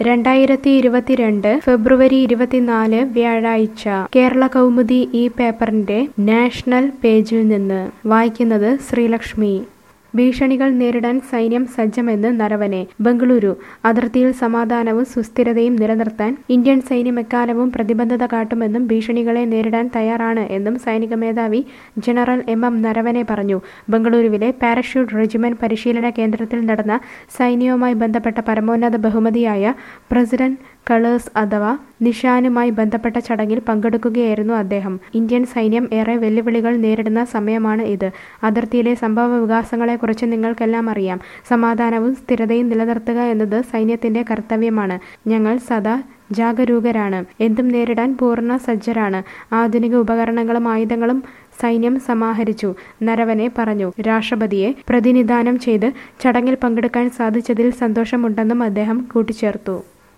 രണ്ടായിരത്തി ഇരുപത്തിരണ്ട് ഫെബ്രുവരി ഇരുപത്തിനാല് വ്യാഴാഴ്ച കേരള കൗമുദി ഈ പേപ്പറിന്റെ നാഷണൽ പേജിൽ നിന്ന് വായിക്കുന്നത് ശ്രീലക്ഷ്മി ഭീഷണികൾ നേരിടാൻ സൈന്യം സജ്ജമെന്ന് നരവനെ ബംഗളൂരു അതിർത്തിയിൽ സമാധാനവും സുസ്ഥിരതയും നിലനിർത്താൻ ഇന്ത്യൻ സൈന്യം എക്കാലവും പ്രതിബദ്ധത കാട്ടുമെന്നും ഭീഷണികളെ നേരിടാൻ തയ്യാറാണ് എന്നും സൈനിക മേധാവി ജനറൽ എം എം നരവനെ പറഞ്ഞു ബംഗളൂരുവിലെ പാരഷ്യൂട്ട് റെജിമെന്റ് പരിശീലന കേന്ദ്രത്തിൽ നടന്ന സൈന്യവുമായി ബന്ധപ്പെട്ട പരമോന്നത ബഹുമതിയായ പ്രസിഡന്റ് കളേഴ്സ് അഥവാ നിഷാനുമായി ബന്ധപ്പെട്ട ചടങ്ങിൽ പങ്കെടുക്കുകയായിരുന്നു അദ്ദേഹം ഇന്ത്യൻ സൈന്യം ഏറെ വെല്ലുവിളികൾ നേരിടുന്ന സമയമാണ് ഇത് അതിർത്തിയിലെ സംഭവ വികാസങ്ങളെക്കുറിച്ച് നിങ്ങൾക്കെല്ലാം അറിയാം സമാധാനവും സ്ഥിരതയും നിലനിർത്തുക എന്നത് സൈന്യത്തിന്റെ കർത്തവ്യമാണ് ഞങ്ങൾ സദാ ജാഗരൂകരാണ് എന്തും നേരിടാൻ പൂർണ്ണ സജ്ജരാണ് ആധുനിക ഉപകരണങ്ങളും ആയുധങ്ങളും സൈന്യം സമാഹരിച്ചു നരവനെ പറഞ്ഞു രാഷ്ട്രപതിയെ പ്രതിനിധാനം ചെയ്ത് ചടങ്ങിൽ പങ്കെടുക്കാൻ സാധിച്ചതിൽ സന്തോഷമുണ്ടെന്നും അദ്ദേഹം കൂട്ടിച്ചേർത്തു